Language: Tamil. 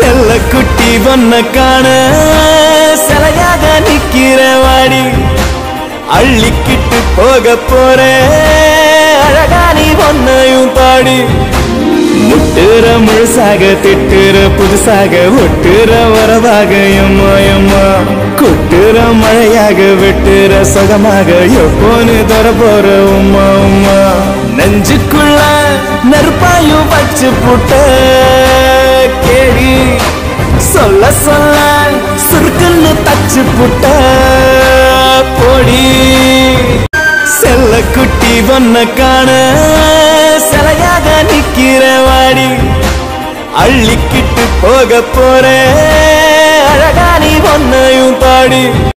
செல்ல குட்டி பொண்ண காண சிலையாக நிக்கிற வாடி அள்ளிக்கிட்டு போக போற அழகா நீ பொண்ணையும் பாடி முட்டுற முழுசாக திட்டுற புதுசாக ஒட்டுற வரவாக எம்மா எம்மா கொட்டுற மழையாக வெட்டுற சுகமாக எப்போன்னு தர போற உம்மா உம்மா நெஞ்சுக்குள்ள நெருப்பாயும் வச்சு புட்ட கேடி சொல்ல சொல்ல சுருக்குன்னு தச்சு புட்ட பொடி செல்ல குட்டி பொண்ண காண சிலையாக நிக்கிற வாடி அள்ளிக்கிட்டு போக போற அழகா நீ பொண்ணையும் பாடி